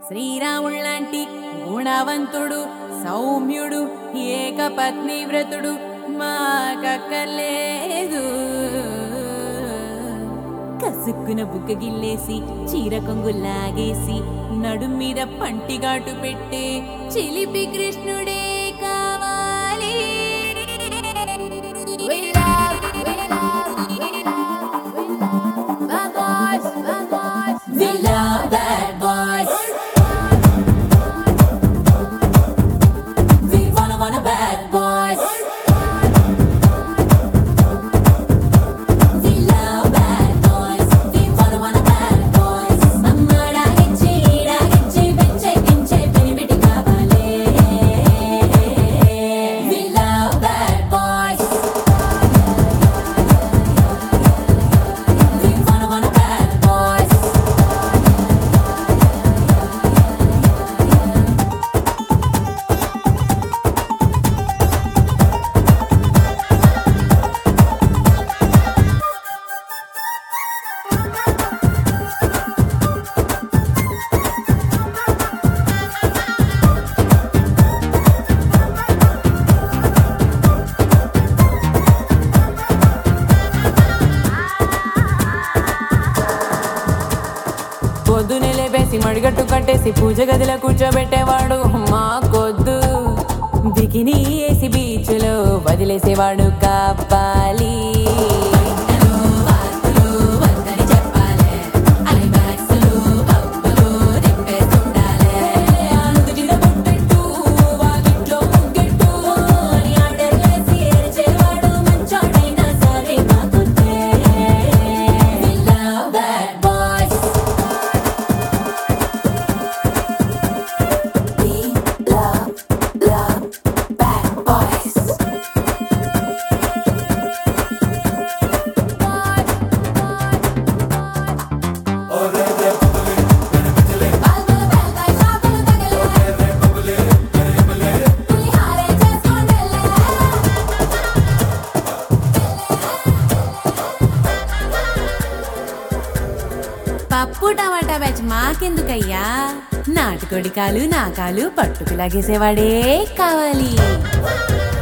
శ్రీరాముళ్ళంటి గుణవంతుడు సౌమ్యుడు ఏకపత్ని వ్రతుడు మాకక్కర్లేదు కసుక్కున బుగ్గ గిల్లేసి చీర కొంగు లాగేసి నడుం మీద పంటిగాటు పెట్టే చిలిపి కృష్ణుడే కావాలి We love, we love, we love, we love bad boys, bad boys. We love bad boys. We wanna wanna bad boys. We love bad boys. We wanna wanna bad boys. అమ్మడా ఇచ్చి ఈడా ఇచ్చి పెంచే గించే పెనిమిటి కావాలే. We love bad boys. We wanna wanna bad boys. పొద్దునే లేపేసి మడిగట్టు కట్టేసి పూజ గదిలో కూర్చోబెట్టేవాడు మాకొద్దు బికినీ వేసి బీచ్ లో వదిలేసేవాడు కాపాలి Bad boys We love, love bad boys. పప్పు టమాటా బ్యాచ్ మాకెందుకయ్యా నాటుకోడి కాలు నా కాలు పట్టుకు లాగేసేవాడే కావాలి